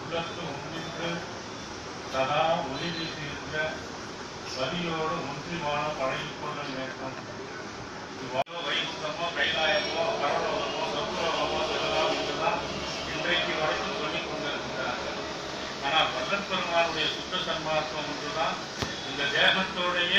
உள்ளத்து ஒன்றின்று சதா ஒளி வீசியிருந்த பதியோடு ஒன்றிமான பழகிக்கொள்ள வேண்டும் இவ்வளவு வைகுந்தமோ கைலாயமோ பரலோகமோ சொத்துலோகமோ சொல்லலாம் என்றுதான் இன்றைக்கு வரைக்கும் சொல்லிக் கொண்டிருக்கிறார்கள் ஆனால் வல்லற் பெருமானுடைய சுத்த சன்மார்க்கம் ஒன்றுதான் இந்த தேகத்தோடைய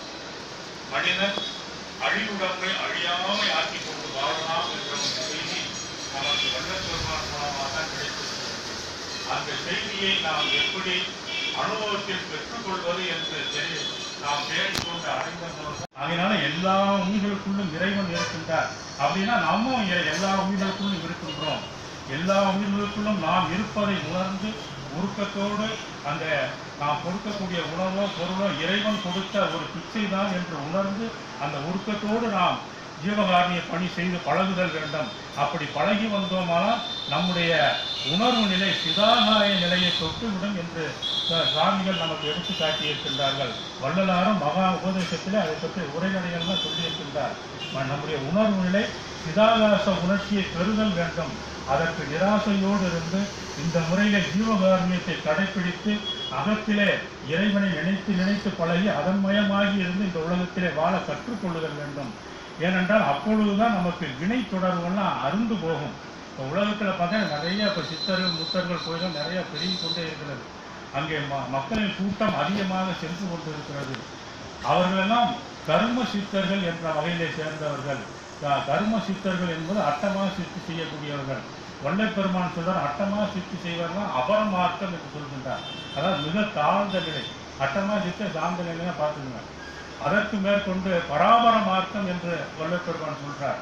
மனிதன் அழிவுடம்பை அழியாமை ஆக்கிக் கொண்டு வாழலாம் என்ற ஒரு செய்தி நமக்கு வல்லற் பெருமான் மூலமாக தான் கிடைத்திருக்கிறது அந்த செய்தியை நாம் எப்படி அனுபவத்தில் பெற்றுக்கொள்வது என்று தெரிய நாம் தேடிக்கொண்டு அடைந்த மூலம் அதனால எல்லா உயிர்களுக்குள்ளும் இறைவன் இருக்கின்றார் அப்படின்னா நம்மும் இறை- எல்லா உயிர்களுக்குள்ளும் இருக்கின்றோம் எல்லா உயிர்களுக்குள்ளும் நாம் இருப்பதை உணர்ந்து உருக்கத்தோடு அந்த நாம் கொடுக்கக்கூடிய உணவோ பொருளோ இறைவன் கொடுத்த ஒரு பிச்சை தான் என்று உணர்ந்து அந்த உருக்கத்தோடு நாம் ஜீவகாரணிய பணி செய்து பழகுதல் வேண்டும் அப்படி பழகி வந்தோமானால் நம்முடைய உணர்வு நிலை சிதாகாய நிலையை தொட்டுவிடும் என்று ச- சுவாமிகள் நமக்கு எடுத்து காட்டியிருக்கின்றார்கள் வள்ளலாரும் மகா உபதேசத்திலே அதை பற்றி உரைநடைகள்லாம் சொல்லியிருக்கின்றார் ம- நம்முடைய உணர்வு நிலை சிதாகாச உணர்ச்சியை பெறுதல் வேண்டும் அதற்கு நிராசையோடு இருந்து இந்த முறையில ஜீவகாரணியத்தை கடைபிடித்து அகத்திலே இறைவனை நினைத்து நினைத்து பழகி அதன் மயமாகி இருந்து இந்த உலகத்திலே வாழ கற்றுக்கொள்ளுதல் வேண்டும் ஏனென்றால் அப்பொழுதுதான் நமக்கு வினை தொடர்புகள்லாம் அருந்து போகும் இப்போ உலகத்தில் பார்த்தா நிறைய இப்போ சித்தர்கள் முத்தர்கள் கோயிலும் நிறைய பெருகி கொண்டே இருக்கிறது அங்கே ம மக்களின் கூட்டம் அதிகமாக சென்று கொண்டிருக்கிறது அவர்களெல்லாம் கர்ம சித்தர்கள் என்ற வகையிலே சேர்ந்தவர்கள் க- கர்ம சித்தர்கள் என்பது அட்டமா சித்தி செய்யக்கூடியவர்கள் வல்லைப் பெருமான் சொல்றார் அட்டமா சித்தி செய்வர்கள் அபரமார்க்கம் என்று சொல்கின்றார் அதாவது மிக தாழ்ந்த நிலை அட்டமா சித்த சார்ந்த நிலையா பார்த்துக்கங்க அதற்கு மேற்கொண்டு பராபர மார்க்கம் என்று வல்லப் பெருமான் சொல்றார்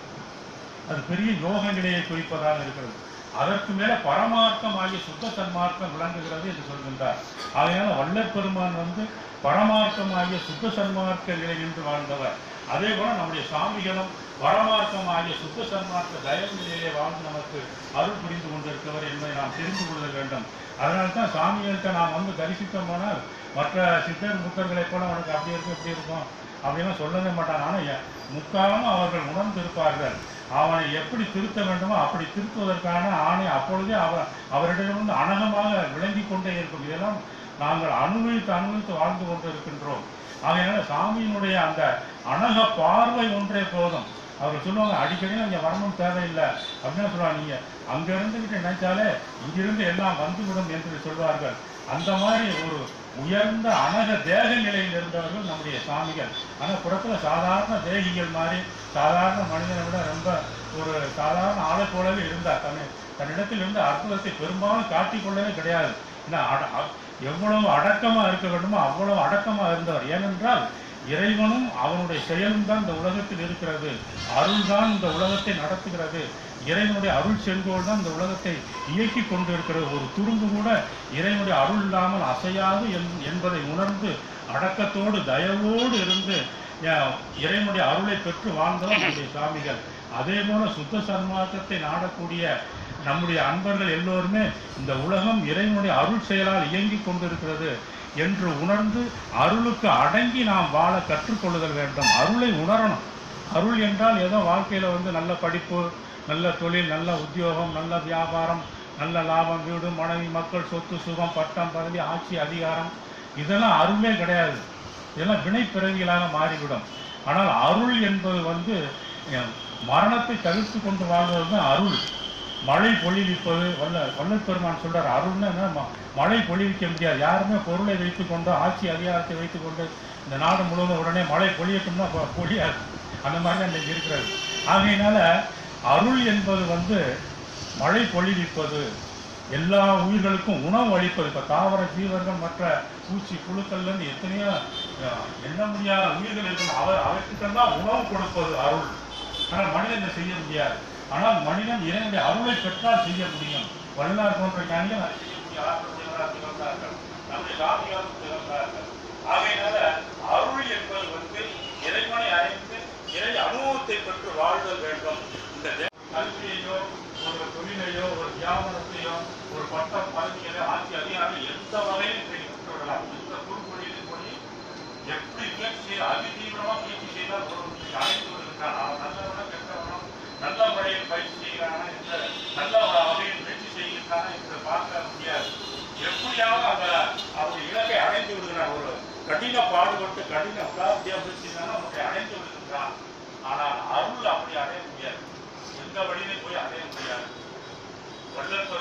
அது பெரிய யோக நிலையை குறிப்பதாக இருக்கிறது அதற்கு மேல பரமார்க்கம் ஆகிய சுத்த சன்மார்க்கம் விளங்குகிறது என்று சொல்கின்றார் ஆகையால வல்லற் பெருமான் வந்து பரமார்க்கம் ஆகிய சுத்த சன்மார்க்க நிலை நின்று வாழ்ந்தவர் அதே போல நம்முடைய சாமிகளும் பரமார்க்கம் ஆகிய சுத்த சன்மார்க்க தயவு நிலையிலே வாழ்ந்து நமக்கு அருள் புரிந்து கொண்டிருக்கிறவர் என்பதை நாம் தெரிந்து கொள்ள வேண்டும் அதனால தான் சாமிகள்கிட்ட நாம் வந்து தரிசித்தோமானால் மற்ற சித்தர் முத்தர்களைப் போல உனக்கு அப்படி இருக்கும் இப்படி இருக்கும் அப்படிலாம் சொல்லவே மாட்டாங்க ஆனால் எ- முக்காலும் அவர்கள் உணர்ந்திருப்பார்கள் அவனை எப்படி திருத்த வேண்டுமோ அப்படி திருத்துவதற்கான ஆணை அப்பொழுதே அவர் அவரிடமிருந்து அனகமாக விளங்கி கொண்டே இருக்கும் இதெல்லாம் நாங்கள் அனுபவித்து அனுபவித்து வாழ்ந்து கொண்டு இருக்கின்றோம் ஆகையினால சாமியினுடைய அந்த அனக பார்வை ஒன்றே போதும் அவர் சொல்லுவாங்க அடிக்கடி இங்கே வரணும் தேவையில்லை அப்படின்னு சொல்லுவாங்க நீங்க அங்க இருந்துகிட்டு நினைச்சாலே இங்கிருந்து எல்லாம் வந்துவிடும் என்று சொல்வார்கள் அந்த மாதிரி ஒரு உயர்ந்த அனக தேக நிலையில் இருந்தவர்கள் நம்முடைய சாமிகள் ஆனால் புறத்துல சாதாரண தேகிகள் மாதிரி சாதாரண மனிதனை விட ரொம்ப ஒரு சாதாரண ஆளை போலவே இருந்தார் தன்னை தன்னிடத்தில் இருந்த அற்புதத்தை பெரும்பாலும் காட்டிக்கொள்ளவே கிடையாது ஏன்னா அட- அ- எவ்வளவு அடக்கமா இருக்க வேண்டுமோ அவ்வளவு அடக்கமா இருந்தவர் ஏனென்றால் இறைவனும் அவனுடைய செயலும் தான் இந்த உலகத்தில் இருக்கிறது அருள் தான் இந்த உலகத்தை நடத்துகிறது இறைவனுடைய அருள் செங்கோல் தான் இந்த உலகத்தை இயக்கி கொண்டு இருக்கிறது ஒரு துரும்பு கூட இறைவனுடைய அருள் இல்லாமல் அசையாது என்- என்பதை உணர்ந்து அடக்கத்தோடு தயவோடு இருந்து அஹ், இறைவனுடைய அருளை பெற்று வாழ்ந்தவர் நம்முடைய சாமிகள் அதே போல சுத்த சன்மார்க்கத்தை நாடக்கூடிய நம்முடைய அன்பர்கள் எல்லோருமே இந்த உலகம் இறைவனுடைய அருள் செயலால் இயங்கிக் கொண்டிருக்கிறது என்று உணர்ந்து அருளுக்கு அடங்கி நாம் வாழ கற்றுக்கொள்ளுதல் வேண்டும் அருளை உணரணும் அருள் என்றால் ஏதோ வாழ்க்கையில வந்து நல்ல படிப்பு நல்ல தொழில் நல்ல உத்தியோகம் நல்ல வியாபாரம் நல்ல லாபம் வீடு மனைவி மக்கள் சொத்து சுகம் பட்டம் பதவி ஆட்சி அதிகாரம் இதெல்லாம் அருளே கிடையாது இதெல்லாம் வினை பிறவிகளாக மாறிவிடும் ஆனால் அருள் என்பது வந்து அஹ், மரணத்தை தவிர்த்து கொண்டு வாழ்வது தான் அருள் மழை பொழிவிப்பது வல்ல வல்லற் பெருமான் சொல்றார் அருள்னா என்ன ம- மழை பொழிவிக்க முடியாது யாருமே பொருளை வைத்துக்கொண்டு ஆட்சி அதிகாரத்தை வைத்துக்கொண்டு இந்த நாடு முழுவதும் உடனே மழை பொழியட்டும்னா பொ- பொழியாது அந்த மாதிரி தான் இன்னைக்கு இருக்கிறது ஆகையினால அருள் என்பது வந்து மழை பொழிவிப்பது எல்லா உயிர்களுக்கும் உணவு அளிப்பது இப்போ தாவர ஜீவர்கள் மற்ற பூச்சி புழுக்கள்ல இருந்து எத்தனையோ அஹ், எண்ண முடியாத உயிர்கள் இருக்கு அவர் அவற்றுக்கெல்லாம் உணவு கொடுப்பது அருள் ஆனால் மனிதன் இதை செய்ய முடியாது ஆனால் மனிதன் இறைவனுடைய அருளை பெற்றால் செய்ய முடியும் வள்ளலார் போன்ற ஞானிகள் அதை செய்ய முடிய ஆற்றல் திகழ்ந்தார்கள் நம்முடைய சாமியாரும் திகழ்ந்தார்கள் ஆகையினால அருள் என்பது வந்து இறைவனை அறிந்து இறை அனுபவத்தை பெற்று வாழ்தல் வேண்டும் இந்த தே- கல்வியையோ ஒரு தொழிலையோ ஒரு வியாபாரத்தையோ ஒரு பட்டம் பதவியோ ஆட்சி அதிகாரம் எந்த வகையிலும் இன்றைக்கு பெற்றுவிடலாம் எந்த குறுக்கொழியிலும் போய் எப்படி முயற்சி செய்ய அதிதீவிரமா முயற்சி செய்தால் ஒரு அடைந்து வருகின்றான் அவன் நல்லவனா கெட்டவனா நல்ல முறையில் பயிற்சி செய்கிறானா என்ற நல்ல வகையில் முயற்சி செய்கின்றானா என்று பார்க்க முடியாது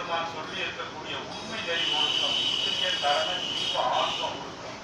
பெருமான் சொல்லி இருக்கக்கூடிய உண்மை நெறி ஒழுக்கம் இந்திரிய கரண ஜீவ ஆன்ம ஒழுக்கம்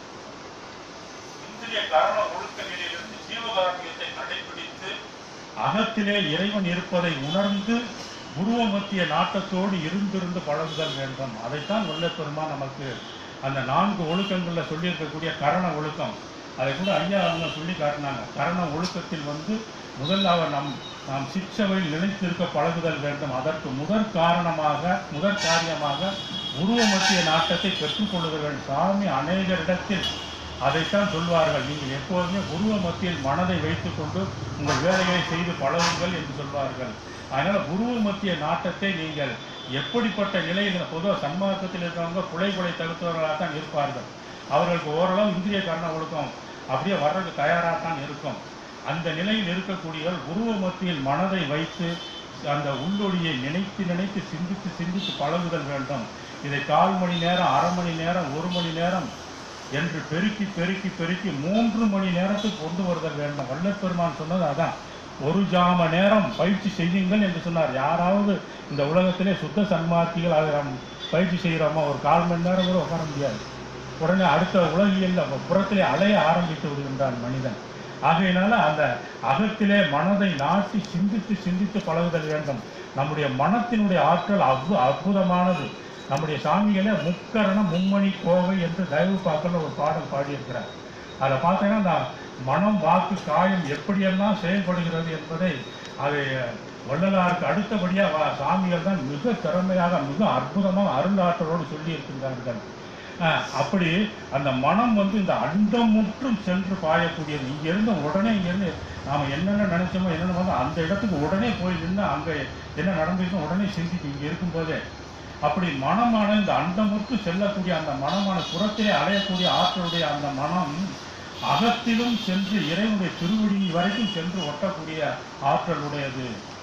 இந்திரிய கரண ஒழுக்க நிலையிலிருந்து ஜீவகாரண்யத்தை கடைபிடித்து அகத்திலே இறைவன் இருப்பதை உணர்ந்து உருவ மத்திய நாட்டத்தோடு இருந்திருந்து பழகுதல் வேண்டும் அதைத்தான் வல்லப்பெருமான் நமக்கு அந்த நான்கு ஒழுக்கங்கள்ல சொல்லியிருக்கக்கூடிய கரண ஒழுக்கம் அதை கூட ஐயா அவங்க சொல்லி காட்டினாங்க கரண ஒழுக்கத்தில் வந்து முதல்ல அவர் நம் நாம் சிற்சபையில் நிலைத்திருக்க பழகுதல் வேண்டும் அதற்கு முதற் காரணமாக முதற் காரியமாக உருவ மத்திய நாட்டத்தை பெற்றுக்கொள்ளுத வேண்டும் சாமி அநேகரிடத்தில் அதைத்தான் சொல்வார்கள் நீங்கள் எப்போதுமே உருவ மத்தியில் மனதை வைத்துக்கொண்டு உங்கள் வேலைகளை செய்து பழகுங்கள் என்று சொல்வார்கள் அதனால உருவ மத்திய நாட்டத்தை நீங்கள் எப்படிப்பட்ட நிலையில் பொதுவாக சன்மார்க்கத்தில் இருக்கிறவங்க புலை புலை தகுத்தவர்களாக தான் இருப்பார்கள் அவர்களுக்கு ஓரளவு இந்திரிய கரண ஒழுக்கம் அப்படியே வர்றதுக்கு தயாராக தான் இருக்கும் அந்த நிலையில் இருக்கக்கூடியவர்கள் உருவ மத்தியில் மனதை வைத்து அந்த உள்ளொளியை நினைத்து நினைத்து சிந்தித்து சிந்தித்து பழகுதல் வேண்டும் இதை கால் மணி நேரம் அரை மணி நேரம் ஒரு மணி நேரம் என்று பெருக்கி பெருக்கி பெருக்கி மூன்று மணி நேரத்துக்கு கொண்டு வருதல் வேண்டும் வல்லப்பெருமான் சொன்னது அதான் ஒரு ஜாம நேரம் பயிற்சி செய்யுங்கள் என்று சொன்னார் யாராவது இந்த உலகத்திலே சுத்த சன்மார்த்திகள் அதை நாம் பயிற்சி செய்கிறோமா ஒரு கால் மணி நேரம் கூட உட்கார முடியாது உடனே அடுத்த உலகியல் புறத்திலே அலைய ஆரம்பித்து விடுகின்றான் மனிதன் ஆகையினால அந்த அகத்திலே மனதை நாட்டி சிந்தித்து சிந்தித்து பழகுதல் வேண்டும் நம்முடைய மனத்தினுடைய ஆற்றல் அற்பு அற்புதமானது நம்முடைய சாமிகளே முக்கரணம் மும்மணி கோவை என்று தயவு பார்க்கல ஒரு பாடல் பாடியிருக்கிறார் அதை பார்த்தீங்கன்னா அந்த மனம் வாக்கு காயம் எப்படியெல்லாம் செயல்படுகிறது என்பதை அதை வள்ளலாருக்கு அடுத்தபடியாக வா- சாமிகள் தான் மிக திறமையாக மிக அற்புதமாக அருளாற்றலோடு சொல்லி இருக்கின்றார்கள் அஹ் அப்படி அந்த மனம் வந்து இந்த அண்டமுற்றும் சென்று பாயக்கூடியது இங்க இருந்து உடனே இங்க இருந்து நாம என்னென்ன நினைச்சோமோ என்னென்ன பார்த்தோம் அந்த இடத்துக்கு உடனே போய் நின்று அங்க என்ன நடந்துச்சுன்னு உடனே சிந்திக்கும் இங்க இருக்கும்போதே அப்படி மனமான இந்த அண்டமுற்று செல்லக்கூடிய அந்த மனமான புறத்திலே அலையக்கூடிய ஆற்றலுடைய அந்த மனம் அகத்திலும் சென்று இறைவனுடைய திருவடி வரைக்கும் சென்று ஒட்டக்கூடிய ஆற்றல் உடையது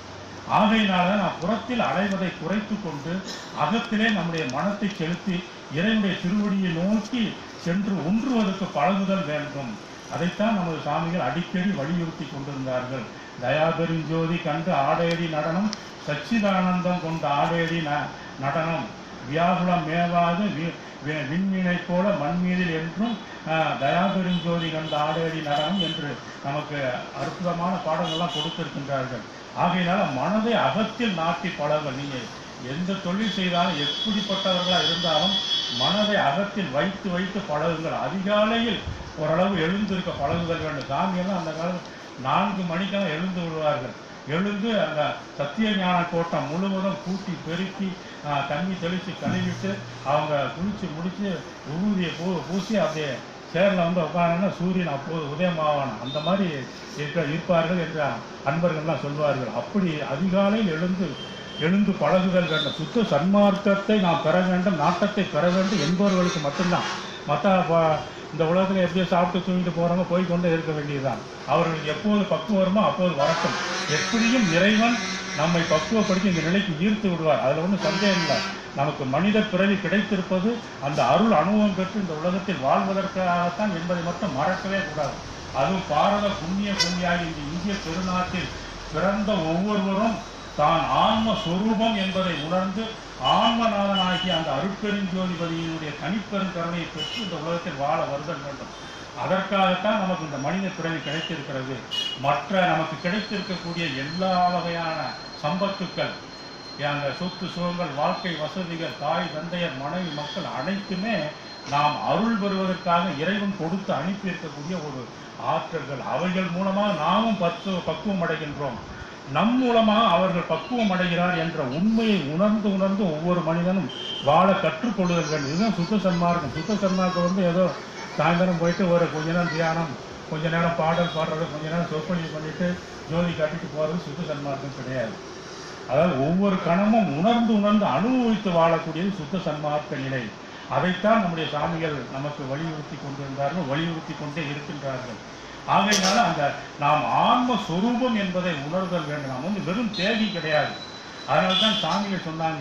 ஆகையினால நாம் புறத்தில் அலைவதை குறைத்து கொண்டு அகத்திலே நம்முடைய மனத்தை செலுத்தி இறைவனுடைய திருவடியை நோக்கி சென்று ஒன்றுவதற்கு பழகுதல் வேண்டும் அதைத்தான் நமது சாமிகள் அடிக்கடி வலியுறுத்தி கொண்டிருந்தார்கள் தயாபெருஞ்சோதி கண்டு ஆடேடி நடனம் சச்சிதானந்தம் கொண்ட ஆடேடி ந- நடனம் வியாகுலம் மேவாது வி- வி- விண்மீனை போல மண்மீதில் என்றும் ஆஹ், தயாபெருஞ்சோதி கண்ட ஆடேடி நடனம் என்று நமக்கு அற்புதமான பாடங்கள்லாம் கொடுத்திருக்கின்றார்கள் ஆகையினால மனதை அகத்தில் நாட்டி பழக நீங்க எந்த தொழில் செய்தாலும் எப்படிப்பட்டவர்களா இருந்தாலும் மனதை அகத்தில் வைத்து வைத்து பழகுங்கள் அதிகாலையில் ஓரளவு எழுந்திருக்க பழகுதல் வேண்டும் சாமியெல்லாம் அந்த காலத்தில் நான்கு மணிக்கெல்லாம் எழுந்து விடுவார்கள் எழுந்து அந்த சத்திய ஞான கோட்டம் முழுவதும் கூட்டி பெருக்கி ஆஹ், தண்ணி தெளித்து கழுவிட்டு அவங்க குளிச்சு முடிச்சு விபூதியை பூ பூசி அப்படியே சேர்ல வந்து உட்காரன்னா சூரியன் அப்போது உதயமாவான் அந்த மாதிரி இருக்க இருப்பார்கள் என்று அன்பர்கள்லாம் சொல்வார்கள் அப்படி அதிகாலையில் எழுந்து எழுந்து பழகுதல் வேண்டும் சுத்த சன்மார்க்கத்தை நாம் பெற வேண்டும் நாட்டத்தை பெற வேண்டும் என்பவர்களுக்கு மட்டும்தான் மற்ற இந்த உலகத்தில் எப்படியோ சாப்பிட்டு தூங்கிட்டு போறவங்க போய் கொண்டே இருக்க வேண்டியதுதான் அவர்களுக்கு எப்போது பக்குவம் வருமோ அப்போது வரட்டும் எப்படியும் இறைவன் நம்மை பக்குவப்படுத்தி இந்த நிலைக்கு ஈர்த்து விடுவார் அதுல ஒன்றும் சந்தேகம் இல்லை நமக்கு மனித பிறவி கிடைத்திருப்பது அந்த அருள் அனுபவம் பெற்று இந்த உலகத்தில் வாழ்வதற்காகத்தான் என்பதை மட்டும் மறக்கவே கூடாது அதுவும் பாரத புண்ணிய பூமியாகி இந்த இந்திய பெருநாட்டில் பிறந்த ஒவ்வொருவரும் தான் ஆன்ம சொரூபம் என்பதை உணர்ந்து ஆன்மநாதனாகிய அந்த அருட்பெருஞ்சோதிபதியினுடைய தனிப்பெரும் கருணையை பெற்று இந்த உலகத்தில் வாழ வருதல் வேண்டும் அதற்காகத்தான் நமக்கு இந்த மனித பிறவி கிடைத்திருக்கிறது மற்ற நமக்கு கிடைத்திருக்கக்கூடிய எல்லா வகையான சம்பத்துக்கள் அந்த சொத்து சுகங்கள் வாழ்க்கை வசதிகள் தாய் தந்தையர் மனைவி மக்கள் அனைத்துமே நாம் அருள் பெறுவதற்காக இறைவன் கொடுத்து அனுப்பி இருக்கக்கூடிய ஒரு ஆற்றல்கள் அவைகள் மூலமாக நாமும் பத்து பக்குவம் அடைகின்றோம் நம் மூலமாக அவர்கள் பக்குவம் அடைகிறார் என்ற உண்மையை உணர்ந்து உணர்ந்து ஒவ்வொரு மனிதனும் வாழ கற்றுக்கொள்ளுதல் வேண்டும் இதுதான் சுத்த சன்மார்க்கம் சுத்த சன்மார்க்கம் வந்து ஏதோ சாயந்தரம் போயிட்டு ஒரு கொஞ்ச நேரம் தியானம் கொஞ்ச நேரம் பாடல் பாடுறது கொஞ்ச நேரம் சொற்பொழிவு பண்ணிட்டு ஜோதி காட்டிட்டு போறது சுத்த சன்மார்க்கம் கிடையாது அதாவது ஒவ்வொரு கணமும் உணர்ந்து உணர்ந்து அனுபவித்து வாழக்கூடியது சுத்த சன்மார்க்க நிலை அதைத்தான் நம்முடைய சாமிகள் நமக்கு வலியுறுத்தி கொண்டிருந்தார்கள் வலியுறுத்தி கொண்டே இருக்கின்றார்கள் ஆகையினால அந்த நாம் ஆன்ம சொரூபம் என்பதை உணர்தல் வேண்டும் நாம் வந்து வெறும் தேவி கிடையாது அதனால தான் சாமிகள் சொன்னாங்க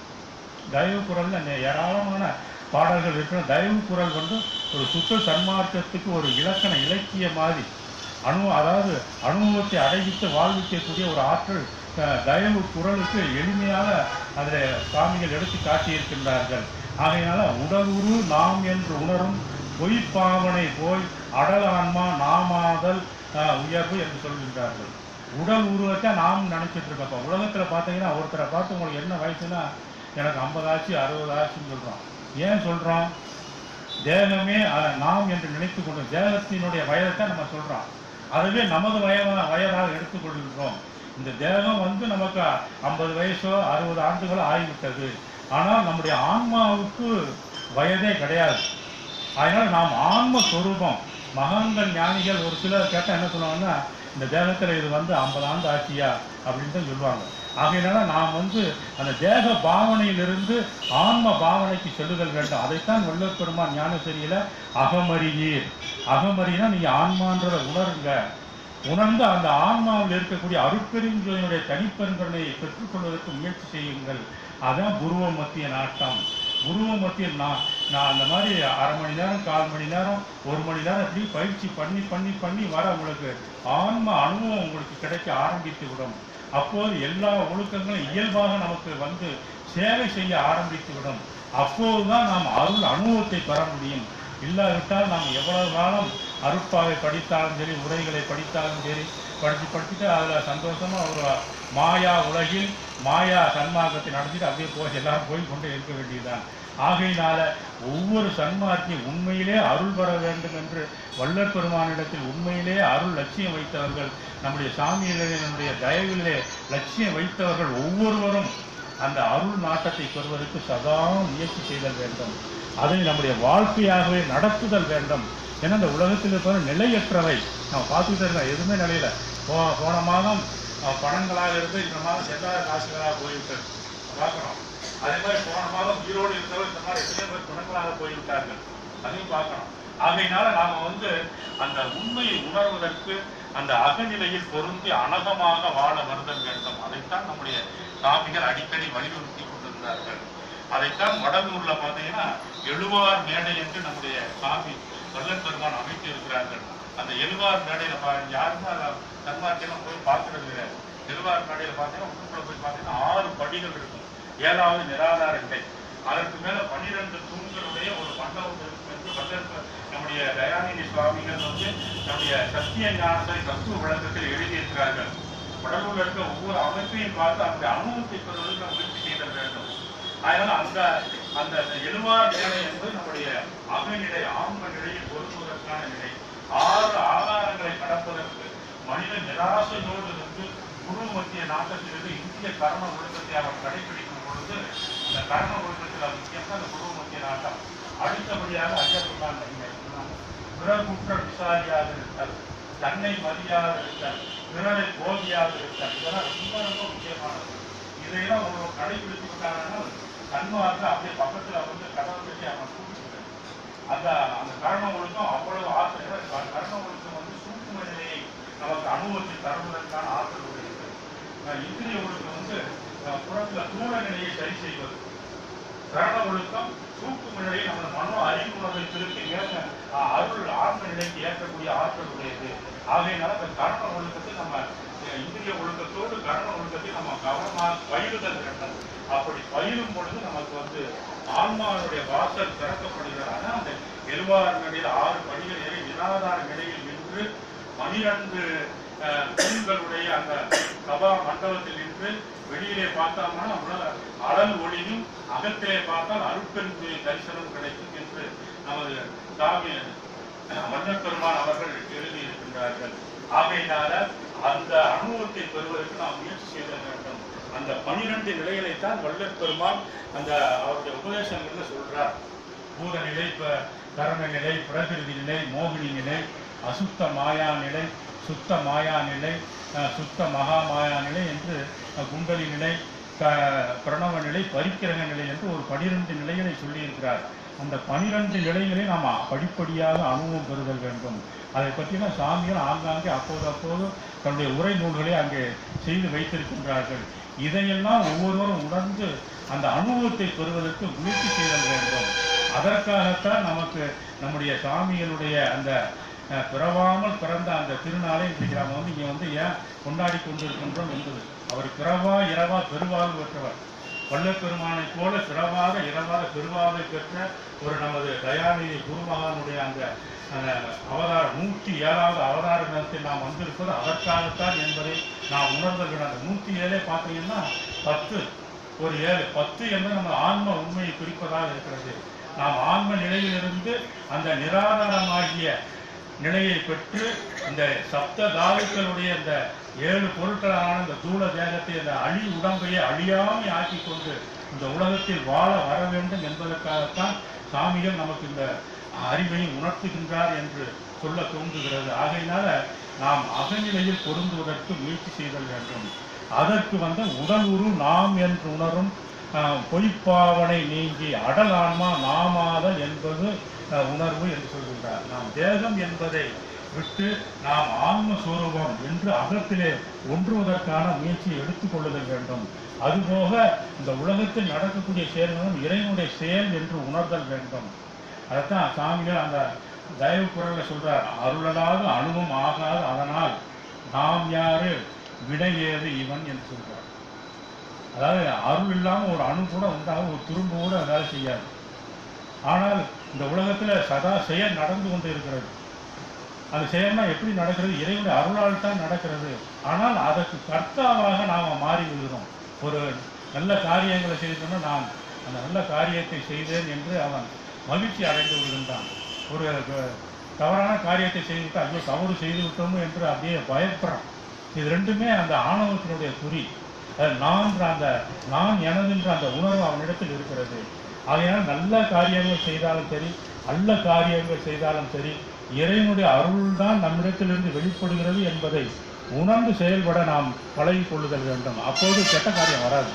தயவு குரல்ல நெ- ஏராளமான பாடல்கள் இருக்கிற தயவு குரல் வந்து ஒரு சுத்த சன்மார்க்கத்துக்கு ஒரு இலக்கண இலக்கிய மாதிரி அனு அதாவது அனுபவத்தை அடைவித்து வாழ்விக்கக்கூடிய ஒரு ஆற்றல் அஹ், தயவு குரலுக்கு எளிமையாக அதில் சுவாமிகள் எடுத்து காட்டியிருக்கின்றார்கள் ஆகையினால உடலுரு நாம் என்று உணரும் பொய்ப்பாவனை போய் அடல் ஆன்மா நாமாதல் அஹ், உயர்வு என்று சொல்கின்றார்கள் உடல் உருவத்தை நாம் நினைச்சிட்டு இருக்கோம் இப்ப உலகத்துல பார்த்தீங்கன்னா ஒருத்தரை பார்த்து உங்களுக்கு என்ன வயசுனா எனக்கு ஐம்பது ஆச்சு அறுபது ஆச்சுன்னு சொல்றோம் ஏன் சொல்றோம் தேகமே அஹ், நாம் என்று நினைத்து கொண்டு தேகத்தினுடைய வயதை நம்ம சொல்றோம் அதுவே நமது வயதாக வயதாக எடுத்துக்கொள்கின்றோம் இந்த தேகம் வந்து நமக்கு ஐம்பது வயசோ அறுபது ஆண்டுகளோ ஆகிவிட்டது ஆனால் நம்முடைய ஆன்மாவுக்கு வயதே கிடையாது அதனால நாம் ஆன்ம சொரூபம் மகான்கள் ஞானிகள் ஒரு சிலர் கேட்டால் என்ன சொல்லுவாங்கன்னா இந்த தேகத்தில் இது வந்து ஐம்பது ஆண்டு ஆச்சியா அப்படின்னு தான் சொல்லுவாங்க ஆகையினால நாம் வந்து அந்த தேக பாவனையிலிருந்து ஆன்ம பாவனைக்கு செல்லுதல் வேண்டும் அதைத்தான் வள்ளுவர் பெருமான் ஞானசரியில அகமறியீர் அகமறினா நீங்க ஆன்மான்றதை உணருங்க உணர்ந்து அந்த ஆன்மாவில் இருக்கக்கூடிய அருட்பெருஞ்சோதினுடைய தனிப்பெருங்கருணையை பெற்றுக்கொள்வதற்கு முயற்சி செய்யுங்கள் அதான் புருவ மத்திய நாட்டம் புருவ மத்திய நான் நான் அந்த மாதிரி அரை மணி நேரம் கால் மணி நேரம் ஒரு மணி நேரம் இப்படி பயிற்சி பண்ணி பண்ணி பண்ணி வர உங்களுக்கு ஆன்ம அனுபவம் உங்களுக்கு கிடைக்க ஆரம்பித்து விடும் அப்போது எல்லா ஒழுக்கங்களும் இயல்பாக நமக்கு வந்து சேவை செய்ய ஆரம்பித்து விடும் அப்போதுதான் நாம் அருள் அனுபவத்தை பெற முடியும் இல்லாவிட்டால் நாம் எவ்வளவு காலம் அருட்பாவை படித்தாலும் சரி உரைகளை படித்தாலும் சரி படித்து படிச்சுட்டு அதில் சந்தோஷமா ஒரு மாயா உலகில் மாயா சன்மார்க்கத்தை நடத்திட்டு அப்படியே போய் எல்லாரும் போய் கொண்டே இருக்க வேண்டியதுதான் ஆகையினால ஒவ்வொரு சன்மார்க்கையும் உண்மையிலே அருள் பெற வேண்டும் என்று வள்ளற் பெருமானிடத்தில் உண்மையிலே அருள் லட்சியம் வைத்தவர்கள் நம்முடைய சாமியினுடைய தயவிலே லட்சியம் வைத்தவர்கள் ஒவ்வொருவரும் அந்த அருள் நாட்டத்தை பெறுவதற்கு சதா முயற்சி செய்தல் வேண்டும் அதை நம்முடைய வாழ்க்கையாகவே நடத்துதல் வேண்டும் ஏன்னா இந்த உலகத்தில் இருப்பது நிலையற்றவை நம்ம பார்த்துக்கிட்டே இருக்கோம் எதுவுமே நிலையில போ போன மாதம் அஹ், பணங்களாக இருந்து இந்த மாதம் செல்லாத காசுகளாக போய்விட்டது பார்க்குறோம் அதே மாதிரி போன மாதம் ஈரோடு இருந்தவர் இந்த மாதிரி எத்தனையோ பேர் பணங்களாக போய்விட்டார்கள் அதையும் பார்க்கணும் ஆகையினால நாம வந்து அந்த உண்மையை உணர்வதற்கு அந்த அகநிலையில் பொருந்தி அனகமாக வாழ வருதல் வேண்டும் அதைத்தான் நம்முடைய சாமிகள் அடிக்கடி வலியுறுத்தி கொண்டிருந்தார்கள் அதைத்தான் வடலூர்ல பார்த்தீங்கன்னா எழுவார் மேடை என்று நம்முடைய சாமி வல்லல் பெருமான் அமைத்து இருக்கிறார்கள் அந்த எழுவார் மேடையில பா- யாருமே அதை தன்மார்க்கெல்லாம் போய் பார்க்கறது கிடையாது எழுவார் மேடையில பார்த்தீங்கன்னா உள்ளுக்குள்ள போய் பார்த்தீங்கன்னா ஆறு படிகள் இருக்கும் ஏழாவது நிராதார நிலை அதற்கு மேல பன்னிரண்டு தூண்களுடைய ஒரு மண்டபம் இருக்கும் என்று வல்லல் பெ- நம்முடைய தயாநிதி சுவாமிகள் வந்து நம்முடைய சத்திய ஞானத்தை தத்துவ விளக்கத்தில் எழுதியிருக்கிறார்கள் உடலுள்ள இருக்க ஒவ்வொரு அமைப்பையும் பார்த்து அந்த அனுபவத்தை பெறுவதற்கு நாம் முயற்சி செய்தல் வேண்டும் அதனால அந்த அந்த எழுவார் நிலை என்பது நம்முடைய அகநிலை ஆன்ம நிலையில் பொருந்துவதற்கான நிலை ஆறு ஆதாரங்களை கடப்பதற்கு மனிதன் நிராசையோடு இருந்து குரு மத்திய நாட்டத்திலிருந்து இந்திய கர்ம ஒழுக்கத்தை அவர் கடைபிடிக்கும் பொழுது இந்த கர்ம ஒழுக்கத்தில் முக்கியம் தான் இந்த குரு மத்திய நாட்டம் அடுத்தபடியாக ஐயா சொன்னாங்க இங்க சொன்னாங்க. பிறர் குற்ற விசாரியாக இருத்தல் தன்னை மதியாக இருத்தல் பிறரை போதியாக இருத்தல் இதெல்லாம் ரொம்ப ரொம்ப முக்கியமானது இதையெல்லாம் ஒரு கடைபிடித்து விட்டாங்கன்னா சன்மார்க்க அப்படியே பக்கத்துல வந்து கதவை கட்டி அவன் கூப்பிட்டு அந்த அந்த கர்ம ஒழுக்கம் அவ்வளவு ஆற்றல் கர்ம ஒழுக்கம் வந்து சூக்கும நிலையை நமக்கு அனுபவத்தில் தருவதற்கான ஆற்றல் உடையது அஹ் இந்திரிய ஒழுக்கம் வந்து அஹ் புறத்துல தூர நிலையை சரி செய்வது கரண ஒழுக்கம் சூக்கும நிலையை நம்ம மனோ அறிவுணர்வை திருப்பி ஏற்ற அஹ் அருள் ஆன்ம நிலைக்கு ஏற்றக்கூடிய ஆற்றல் உடையது ஆகையினால இந்த கரண ஒழுக்கத்தை நம்ம அஹ் இந்திரிய ஒழுக்கத்தோடு கரண ஒழுக்கத்தை நம்ம கவனமாக பயிலுதல் வேண்டும் அப்படி பயிலும் பொழுது நமக்கு வந்து ஆன்மாவுடைய வாசல் திறக்கப்படுகிறது அந்த எழுவாறு நிலையில் ஆறு படிகள் ஏறி நிராதார நிலையில் நின்று பனிரெண்டு அஹ், தூண்களுடைய அந்த சபா மண்டபத்தில் நின்று வெளியிலே பார்த்தோம்னா உலக அடல் ஒளியும் அகத்திலே பார்த்தால் அருட்பெண் தரிசனம் கிடைக்கும் என்று நமது சாமி மன்னர் பெருமான் அவர்கள் எழுதியிருக்கின்றார்கள் ஆகையினால அந்த அனுபவத்தை பெறுவதற்கு நாம் முயற்சி செய்த வேண்டும் அந்த பனிரெண்டு நிலைகளைத்தான் வள்ளல் பெருமான் அந்த அவருடைய உபதேசங்கள்ல சொல்றார் பூத நிலை ப- கரண நிலை பிரகிருதி நிலை மோகினி நிலை அசுத்த மாயா நிலை சுத்த மாயா நிலை அஹ், சுத்த மகா மாயா நிலை என்று அஹ், குண்டலி நிலை க- பிரணவ நிலை பரிக்கிரக நிலை என்று ஒரு பனிரெண்டு நிலைகளை சொல்லியிருக்கிறார் அந்த பனிரெண்டு நிலைகளை நாம் படிப்படியாக அனுபவம் பெறுதல் வேண்டும் அதை பற்றின சாமிகள் ஆங்காங்கே அப்போது அப்போது தன்னுடைய உரை நூல்களை அங்கே செய்து வைத்திருக்கின்றார்கள் இதையெல்லாம் ஒவ்வொருவரும் உணர்ந்து அந்த அனுபவத்தை பெறுவதற்கு முயற்சி செய்தல் வேண்டும் அதற்காகத்தான் நமக்கு நம்முடைய சாமிகளுடைய அந்த அஹ், பிறவாமல் பிறந்த அந்த திருநாளை இன்றைக்கு நாம் வந்து இங்கே வந்து ஏன் கொண்டாடி கொண்டிருக்கின்றோம் என்பது அவர் பிறவா இரவா பெருவாழ்வு பெற்றவர் வல்லப்பெருமானை போல பிறவாத இரவாத பெருவாழ்வை பெற்ற ஒரு நமது தயாநிதி குருமகானுடைய அந்த அஹ், அவதார நூற்றி ஏழாவது அவதார தினத்தில் நாம் வந்திருப்பது அதற்காகத்தான் என்பதை நாம் உணர்ந்த வேண்டும் அந்த நூற்றி ஏழே பார்த்தீங்கன்னா பத்து ஒரு ஏழு பத்து என்பது நம்ம ஆன்ம உண்மையை குறிப்பதாக இருக்கிறது நாம் ஆன்ம நிலையிலிருந்து அந்த நிராதாரமாகிய நிலையை பெற்று இந்த சப்த தாதுக்களுடைய இந்த ஏழு பொருட்களான இந்த தூள தேகத்தை இந்த அழி உடம்பையை அழியாமை ஆக்கி கொண்டு இந்த உலகத்தில் வாழ வர வேண்டும் என்பதற்காகத்தான் சாமிகள் நமக்கு இந்த அறிவை உணர்த்துகின்றார் என்று சொல்ல தோன்றுகிறது ஆகையினால நாம் அகநிலையில் பொருந்துவதற்கு முயற்சி செய்தல் வேண்டும் அதற்கு வந்து உடல் உரு நாம் என்று உணரும் ஆஹ், பொய்ப்பாவனை நீங்கி அடல் ஆன்மா நாமாதல் என்பது ஆஹ், உணர்வு என்று சொல்கின்றார் நாம் தேகம் என்பதை விட்டு நாம் ஆன்மஸ்வரூபம் என்று அகத்திலே ஒன்றுவதற்கான முயற்சியை எடுத்துக்கொள்ளுதல் வேண்டும் அதுபோக இந்த உலகத்தில் நடக்கக்கூடிய செயல்களும் இறைவனுடைய செயல் என்று உணர்தல் வேண்டும் அதைத்தான் சாமிகள் அந்த தயவு குரல்ல சொல்றார் அருளலாக அணுவும் ஆகாது அதனால் நாம் யாரு வினை ஏது இவன் என்று சொல்றார் அதாவது அருள் இல்லாம ஒரு அணு கூட உண்டாக ஒரு துரும்பு கூட வேலை செய்யாது ஆனால் இந்த உலகத்துல சதா செயல் நடந்து கொண்டு இருக்கிறது அந்த செயல்னா எப்படி நடக்கிறது இறைவனுடைய அருளால் தான் நடக்கிறது ஆனால் அதற்கு கர்த்தாவாக நாம மாறி விடுகிறோம் ஒரு நல்ல காரியங்களை செய்தோம்னா நாம் அந்த நல்ல காரியத்தை செய்தேன் என்று அவன் மகிழ்ச்சி அடைந்து விடுகின்றான் ஒரு க- தவறான காரியத்தை செய்துவிட்டு ஐயோ தவறு செய்து விட்டோமோ என்று அப்படியே பயப்படுறான் இது ரெண்டுமே அந்த ஆணவத்தினுடைய குறி அது நான்ற அந்த நான் எனதுன்ற அந்த உணர்வு அவனிடத்தில் இருக்கிறது ஆகையால் நல்ல காரியங்கள் செய்தாலும் சரி நல்ல காரியங்கள் செய்தாலும் சரி இறைவனுடைய அருள் தான் நம்மிடத்திலிருந்து வெளிப்படுகிறது என்பதை உணர்ந்து செயல்பட நாம் பழகிக் கொள்ளுதல் வேண்டும் அப்போது கெட்ட காரியம் வராது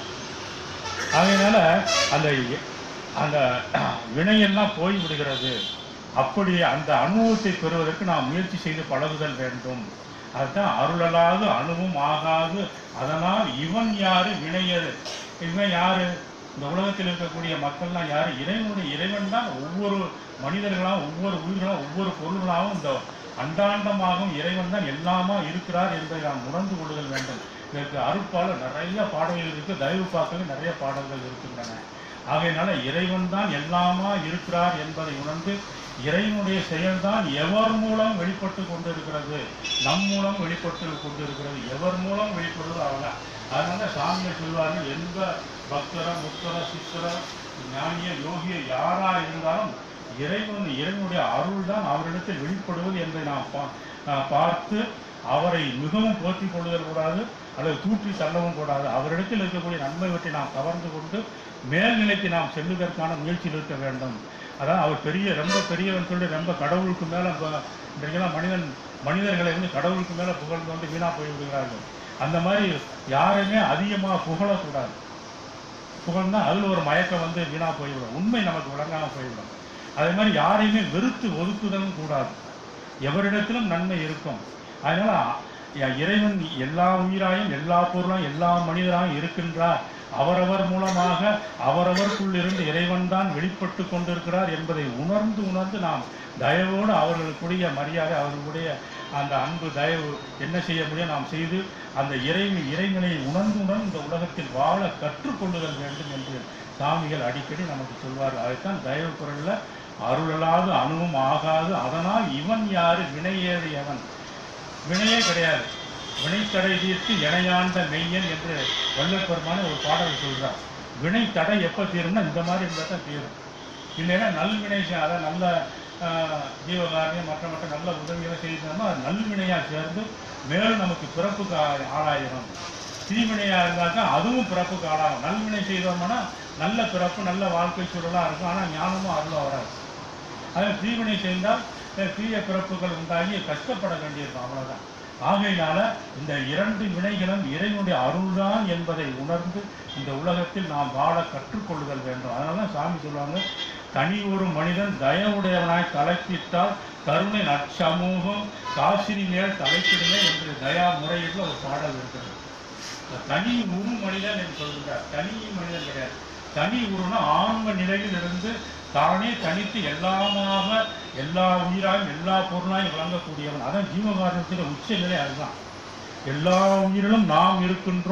ஆகையினால அந்த அந்த வினையெல்லாம் போய் விடுகிறது அப்படி அந்த அனுபவத்தை பெறுவதற்கு நாம் முயற்சி செய்து பழகுதல் வேண்டும் அதுதான் அருளலாது அணுவும் ஆகாது அதனால் இவன் யாரு வினையது இவன் யாரு இந்த உலகத்தில் இருக்கக்கூடிய மக்கள்லாம் யாரு இறைவனுடைய இறைவன் தான் ஒவ்வொரு மனிதர்களாகவும் ஒவ்வொரு உயிர்களாகவும் ஒவ்வொரு பொருள்களாகவும் இந்த அண்டாண்டமாகவும் இறைவன் தான் எல்லாமா இருக்கிறார் என்பதை நாம் உணர்ந்து கொள்ளுதல் வேண்டும் இதற்கு அருட்பால நிறைய பாடல்கள் இருக்கு தயவு பாக்கள் நிறைய பாடல்கள் இருக்கின்றன ஆகையினால இறைவன் தான் எல்லாமா இருக்கிறார் என்பதை உணர்ந்து இறைவனுடைய செயல்தான் எவர் மூலம் வெளிப்பட்டு கொண்டிருக்கிறது நம் மூலம் வெளிப்பட்டு கொண்டிருக்கிறது எவர் மூலம் வெளிப்படுதோ அவதான் அதனால சாமியார் சொல்வார்கள் எந்த பக்தர முத்தர சித்தர ஞானிய யோகிய யாரா இருந்தாலும் இறைவன் இறைவனுடைய அருள் தான் அவரிடத்தில் வெளிப்படுவது என்பதை நாம் பா- ஆஹ் பார்த்து அவரை மிகவும் போற்றிக் கொள்ளுதல் கூடாது அல்லது தூற்றி தள்ளவும் கூடாது அவரிடத்தில் இருக்கக்கூடிய நன்மைவற்றை நாம் கவர்ந்து கொண்டு மேல்நிலைக்கு நாம் செல்லுவதற்கான முயற்சியில் இருக்க வேண்டும் அதான் அவர் பெரிய ரொம்ப பெரியவன் சொல்லி ரொம்ப கடவுளுக்கு மேல ப- இன்றைக்கெல்லாம் மனிதன் மனிதர்களை வந்து கடவுளுக்கு மேல புகழ்ந்து வந்து வீணா போய் விடுகிறார்கள் அந்த மாதிரி யாரையுமே அதிகமா புகழக்கூடாது புகழ்ந்தா அதுல ஒரு மயக்கம் வந்து வீணா போய்விடும் உண்மை நமக்கு விளங்காம போய்விடும் அதே மாதிரி யாரையுமே வெறுத்து ஒதுக்குதலும் கூடாது எவரிடத்திலும் நன்மை இருக்கும் அதனால ய- இறைவன் எல்லா உயிராயும் எல்லா பொருளாயும் எல்லா மனிதராயும் இருக்கின்றார் அவரவர் மூலமாக அவரவருக்குள் இருந்து இறைவன் தான் வெளிப்பட்டு கொண்டிருக்கிறார் என்பதை உணர்ந்து உணர்ந்து நாம் தயவோடு அவர்களுக்குரிய மரியாதை அவர்களுடைய அந்த அன்பு தயவு என்ன செய்ய முடியும் நாம் செய்து அந்த இறைவன் இறைவனை உணர்ந்து உணர்ந்து இந்த உலகத்தில் வாழ கற்றுக்கொள்ளுதல் வேண்டும் என்று சாமிகள் அடிக்கடி நமக்கு சொல்வார்கள் அதைத்தான் தயவு குரல்ல அருளலாது அணுவும் ஆகாது அதனால் இவன் யாரு வினையேறு எவன் வினையே கிடையாது வினைத்தடை தீர்த்து இணையாண்ட மெய்யன் என்று வல்லப்பெருமான ஒரு பாடல் சொல்றார் வினை தடை எப்ப தீரும்னா இந்த மாதிரி இருந்தால் தான் தீரும் இல்லைன்னா நல்வினை செய்- அதாவது நல்ல ஆஹ், ஜீவகாரியம் மற்ற மற்ற நல்ல உதவிகளை செய்தோம்னா அது நல்வினையா சேர்ந்து மேலும் நமக்கு பிறப்புக்கு ஆ- ஆளாயிரும் தீவினையா இருந்தாக்கா அதுவும் பிறப்புக்கு ஆளாகும் நல்வினை செய்தோம்னா நல்ல பிறப்பு நல்ல வாழ்க்கை சூழலா இருக்கும் ஆனா ஞானமும் அருளும் வராது அது தீவினை செய்தால் அஹ், தீய பிறப்புகள் உண்டாகி கஷ்டப்பட வேண்டியிருக்கும் அவ்வளவுதான் ஆகையினால இந்த இரண்டு வினைகளும் இறைவனுடைய அருள்தான் என்பதை உணர்ந்து இந்த உலகத்தில் நாம் வாழ கற்றுக்கொள்ளுதல் வேண்டும் அதனால தான் சாமி சொல்லுவாங்க தனி ஒரு மனிதன் தயவுடையவனாய் தலைப்பிட்டால் கருணை நற்சமூகம் காசினி மேல் தலைப்பிடுமே என்று தயா முறையில் ஒரு பாடல் இருக்கிறது இந்த தனி உரு மனிதன் என்று சொல்கிறார் தனி மனிதன் கிடையாது தனி உருனா ஆன்ம நிலையில் இருந்து தானே தனித்து எல்லாமாக எல்லா உயிராயும் எல்லா பொருளாயும் விளங்கக்கூடியவன் அதான் ஜீவகாரணத்தின் உச்ச நிலை அதுதான் எல்லா உயிரிலும் நாம் இருக்கின்றோம்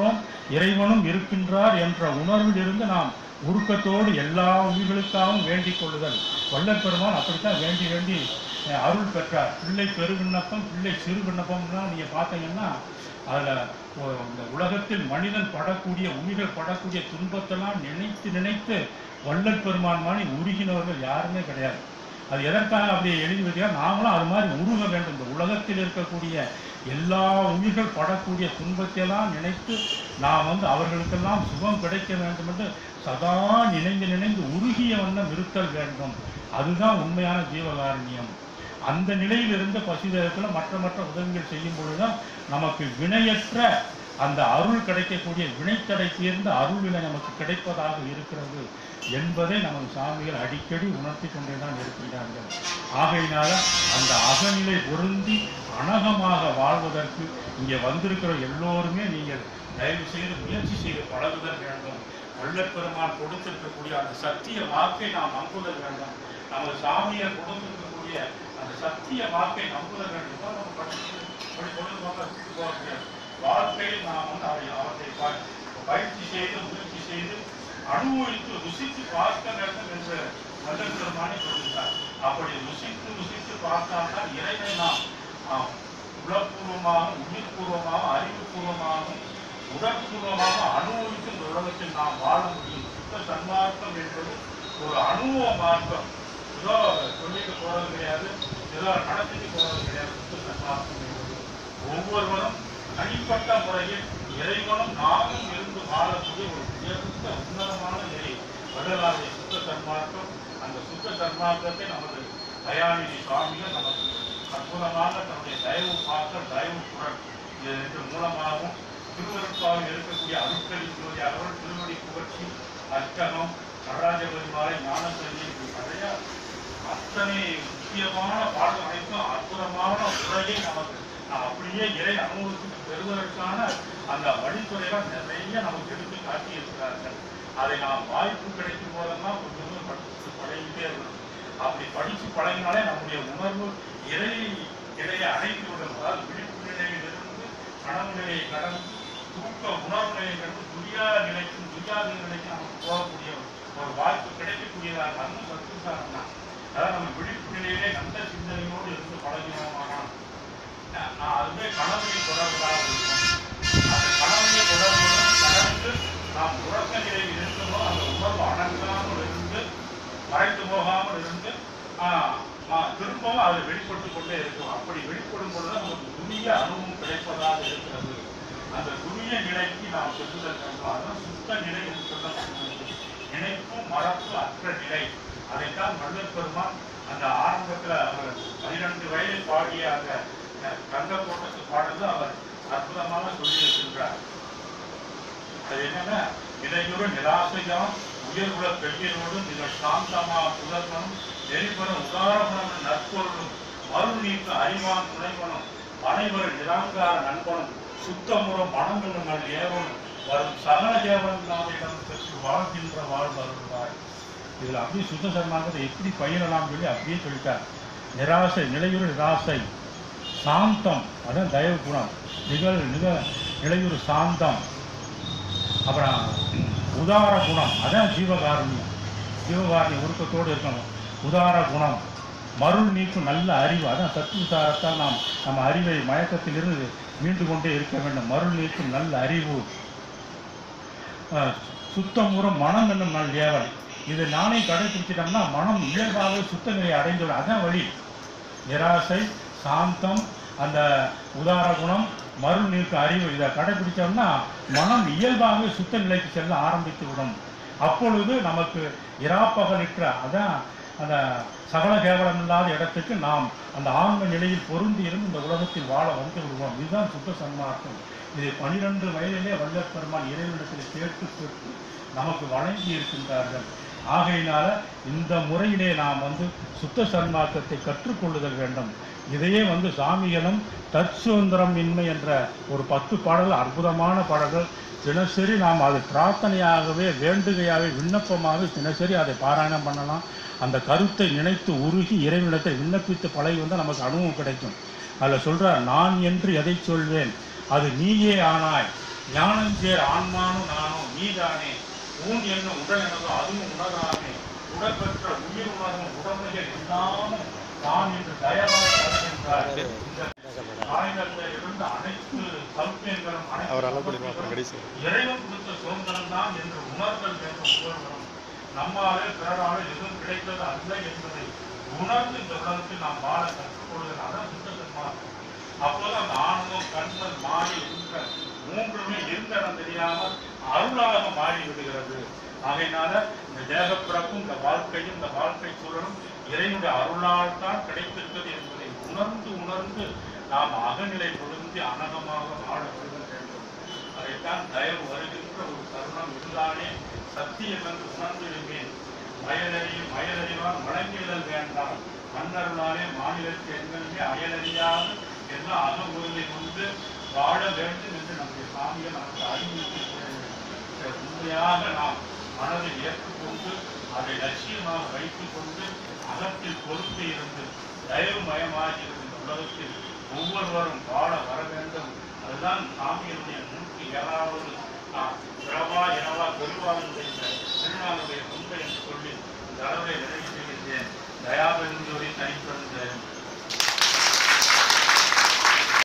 இறைவனும் இருக்கின்றார் என்ற உணர்வில் இருந்து நாம் உருக்கத்தோடு எல்லா உயிர்களுக்காகவும் வேண்டிக் கொள்ளுதல் வள்ளல் பெருமான் அப்படித்தான் வேண்டி வேண்டி அஹ், அருள் பெற்றார் பிள்ளை பெரு விண்ணப்பம் பிள்ளை சிறு விண்ணப்பம்லாம் நீங்க பார்த்தீங்கன்னா அதுல ஒ- இந்த உலகத்தில் மனிதன் படக்கூடிய உயிர்கள் படக்கூடிய துன்பத்தெல்லாம் நினைத்து நினைத்து வள்ளல் பெருமான் மாதிரி உருகினவர்கள் யாருமே கிடையாது அது எதற்காக அப்படியே எழுதி வைக்கிறா நாமளும் அது மாதிரி உருக வேண்டும் இந்த உலகத்தில் இருக்கக்கூடிய எல்லா உயிர்கள் படக்கூடிய துன்பத்தையெல்லாம் நினைத்து நாம் வந்து அவர்களுக்கெல்லாம் சுகம் கிடைக்க வேண்டும் என்று சதா நினைந்து நினைந்து உருகிய வண்ணம் இருத்தல் வேண்டும் அதுதான் உண்மையான ஜீவகாருண்யம் அந்த நிலையிலிருந்து பசிதத்தில் மற்ற மற்ற உதவிகள் செய்யும் பொழுதுதான் நமக்கு வினையற்ற அந்த அருள் கிடைக்கக்கூடிய வினைத்தடை தீர்ந்த அருள்வினை நமக்கு கிடைப்பதாக இருக்கிறது என்பதை நமது சாமிகள் அடிக்கடி உணர்த்தி கொண்டே தான் இருக்கின்றார்கள் ஆகையினால அந்த அகநிலை பொருந்தி அனகமாக வாழ்வதற்கு இங்கே வந்திருக்கிற எல்லோருமே நீங்கள் தயவு செய்து முயற்சி செய்து பழகுதல் வேண்டும் வள்ளற் பெருமான் கொடுத்திருக்கக்கூடிய அந்த சத்திய வாக்கை நாம் நம்புதல் வேண்டும் நமது சாமியார் கொடுத்திருக்கக்கூடிய அந்த சத்திய வாக்கை நம்புதல் வேண்டும் இப்ப நம்ம படிச்சு படி பொழுதுபோக்க சுத்தி போக முடியாது வாழ்க்கையில் நாம் வந்து அதை அவற்றை ப- பயிற்சி செய்து முயற்சி செய்து அனுபவித்து ருசித்து பார்க்க வேண்டும் என்று வள்ளல் பெருமானே சொல்கிறார் அப்படி ருசித்து ருசித்து பார்த்தால்தான் இறைவனை நாம் ஆம், உளப்பூர்வமாக உயிர்பூர்வமாக அறிவுபூர்வமாக உடற்பூர்வமாக அனுபவித்து இந்த உலகத்தில் நாம் வாழ முடியும் சுத்த சன்மார்க்கம் என்பது ஒரு அனுபவ மார்க்கம் ஏதோ சொல்லிட்டு போறது கிடையாது ஏதோ நடத்திட்டு போறது கிடையாது சுத்த சன்மார்க்கம் என்பது ஒவ்வொருவரும் தனிப்பட்ட முறையில் இறைவனும் நாமும் இருந்து வாழக்கூடிய ஒரு உயர்ந்த உன்னதமான நிலை வள்ளலாருடைய சுத்த சன்மார்க்கம் அந்த சுத்த சன்மார்க்கத்தை நமது தயாநிதி சுவாமிகள் நமக்கு அற்புதமாக தன்னுடைய தயவு பாக்கள் தயவு குரல் இது ரெண்டு மூலமாகவும் திருவருட்பாவில் இருக்கக்கூடிய அருட்கடி ஜோதி அவர்கள் திருவடி புகழ்ச்சி அஷ்டகம் நடராஜ பெருமாளை ஞானசரி நிறைய அத்தனை முக்கியமான பாடல் அனைத்தும் அற்புதமான உரையை நமக்கு நாம் அப்படியே இறை அனுபவத்துக்கு பெறுவதற்கான அந்த வழித்துறைகள் நிறைய நமக்கு எடுத்து காட்டி இருக்கிறார்கள் அதை நாம் வாய்ப்பு கிடைக்கும் போதெல்லாம் கொஞ்சம் கொஞ்சம் படித்து பழகிட்டே இருக்கணும் அப்படி படித்து பழகினாலே நம்முடைய உணர்வு இறை இடையே அடைத்து விடும் அதாவது விழிப்பு நிலையிலிருந்து கனவு நிலையை கடந்து தூக்க உணர்வு நிலையை கடந்து துரியா நிலைக்கும் துரியாத நிலைக்கு நமக்கு போகக்கூடிய ஒரு வாய்ப்பு கிடைக்கக்கூடியதாக அதுவும் சத்துசாரம் தான் அதாவது நம்ம விழிப்பு நிலையிலே நல்ல சிந்தனையோடு இருந்து பழகினோமானால் நான் நான் அதுவே கனவுகளை தொடர்பதாக இருக்கும் அந்த கனவுகளை தொடர்புடன் கடந்து நாம் உறக்க நிலையில் இருந்தோமோ அந்த உணர்வு அடங்காமல் இருந்து மறைத்து போகாமல் இருந்து ஆஹ், ஆஹ், திரும்பவும் அது வெளிப்பட்டு கொண்டே இருக்கும் அப்படி வெளிப்படும் பொழுது நமக்கு துரிய அனுபவம் கிடைப்பதாக இருக்கிறது அந்த துரிய நிலைக்கு நாம் செல்லுதல் வேண்டும் அதுதான் சுத்த நிலை என்று சொல்லப்படுகிறது நினைப்பும் மறப்பு அற்ற நிலை அதைத்தான் வள்ளல் பெருமான் அந்த ஆரம்பத்தில் அவர் பனிரெண்டு வயதில் பாடிய அந்த அஹ், தங்க கோட்டத்து பாடல் அவர் அற்புதமாக சொல்லி இருக்கின்றார் அது என்னன்னா இடையூறு நிராசையாம் உயர்வுல பெண்களோடு நீங்கள் சாந்தமா புதர்வனும் எரிபெறும் உதாரணம் நற்பொருளும் மறு நீக்க அறிவான் துணைவனும் அனைவரும் நிராங்கார நண்பனும் சுத்தமுறம் மனங்களுங்கள் ஏவனும் வரும் சகல தேவன் நாமிடம் பெற்று வாழ்கின்ற வாழ்வு அருள்வாய் இதுல அப்படியே சுத்த சர்மாங்கத்தை எப்படி பயிரலாம் சொல்லி அப்படியே சொல்லிட்டார் நிராசை நிலையுறு நிராசை சாந்தம் அதான் தயவு குணம் நிகழ் நிக நிலையுறு சாந்தம் அப்புறம் உதார குணம் அதான் ஜீவகாருண்யம் ஜீவகாருண்யம் உருக்கத்தோடு இருக்கணும் உதார குணம் மருள் நீக்கும் நல்ல அறிவு அதான் தத்துவசாரத்தால் நாம் நம்ம அறிவை மயக்கத்திலிருந்து மீண்டு கொண்டே இருக்க வேண்டும் மருள் நீக்கும் நல்ல அறிவு அஹ், சுத்தமுறம் மனம் என்னும் நல் ஏவல் இது நானே கடைபிடிச்சிட்டோம்னா மனம் இயல்பாகவே சுத்த நிலையை அடைந்துவிடும் அதான் வழி நிராசை சாந்தம் அந்த உதார குணம் மருள் நீக்க அறிவு இதை கடைபிடிச்சோம்னா மனம் இயல்பாகவே சுத்த நிலைக்கு செல்ல ஆரம்பித்து விடும் அப்பொழுது நமக்கு இராப்பகலிற்ற அதான் அந்த சகல கேவலம் இல்லாத இடத்துக்கு நாம் அந்த ஆன்ம நிலையில் பொருந்தி இருந்து இந்த உலகத்தில் வாழ வந்து விடுவோம் இதுதான் சுத்த சன்மார்க்கம் இதை பனிரெண்டு வயதிலே வல்லற் பெருமான் இறைவனிடத்தில் கேட்டு பெற்று நமக்கு வழங்கி இருக்கின்றார்கள் ஆகையினால இந்த முறையிலே நாம் வந்து சுத்த சன்மார்க்கத்தை கற்றுக்கொள்ளுதல் வேண்டும் இதையே வந்து சாமிகளும் தற்சுதந்திரம் இன்மை என்ற ஒரு பத்து பாடல் அற்புதமான பாடல்கள் தினசரி நாம் அது பிரார்த்தனையாகவே வேண்டுகையாகவே விண்ணப்பமாக தினசரி அதை பாராயணம் பண்ணலாம் அந்த கருத்தை நினைத்து உருகி இறைவனிடத்தை விண்ணப்பித்து பழகி வந்தால் நமக்கு அனுபவம் கிடைக்கும் அதில் சொல்றார் நான் என்று எதை சொல்வேன் அது நீயே ஆனாய் ஞானஞ்சேர் ஆன்மானும் நானும் நீதானே ஊன் என்ன உடல் எனதோ அதுவும் உணராமே உடல் பெற்ற உயிர் உணரும் உடமைகள் எல்லாமும் தான் என்று தயவாக கருதுகின்றார் இந்த காய்கறில இருந்து அனைத்து சௌக்கியங்களும் அவர் அனைத்து அளவு அப்புறம் கடைசி இறைவன் கொடுத்த சுதந்திரம் தான் என்று உணர்தல் வேண்டும் ஒவ்வொருவரும் நம்மாலே பிறராலே எதுவும் கிடைத்தது அல்ல என்பதை உணர்ந்து இந்த உலகத்தில் நாம் வாழ கற்றுக் கொள்வது அதான் சுத்தமா அப்போது அந்த ஆணவம் கண்கள் மாறி என்ற மூன்றுமே இருந்த இடம் தெரியாமல் அருளாக மாறி விடுகிறது ஆகையினால இந்த தேக பிறப்பும் இந்த வாழ்க்கையும் இந்த வாழ்க்கை சூழலும் இறைவனுடைய அருளால் தான் கிடைத்திருக்கிறது என்பதை உணர்ந்து உணர்ந்து நாம் அகநிலை பொருந்தி அனகமாக வாழ வேண்டும் அதைத்தான் தயவு வருகின்ற ஒரு தருணம் இருந்தாலே சத்தியம் என்று உணர்ந்திருந்தேன் வயலறியும் வயலறிவான் வழங்கியதல் வேண்டாம் மன்னருளாலே மாநிலத்தில் எங்களுமே அயலறியாது எல்லாம் அக உறுதி கொண்டு வாழ வேண்டும் என்று நம்முடைய சாமிகள் நமக்கு அறிவித்திருக்கிறது உண்மையாக நாம் மனதில் ஏற்றுக்கொண்டு அதை லட்சியமாக வைத்துக் கொண்டு அகத்தில் பொறுத்து இருந்து தயவு மயமாகி இருந்த இந்த உலகத்தில் ஒவ்வொருவரும் வாழ வர வேண்டும் அதுதான் சாமியினுடைய நூற்றி ஏழாவது நாள். இரவா இரவா பெருவாளுடைய இந்த திருநாளுடைய உண்மை என்று சொல்லி இந்த அளவை நிறைவு செய்கின்றேன் தயாபெருந்தோரை தனிப்பிறந்த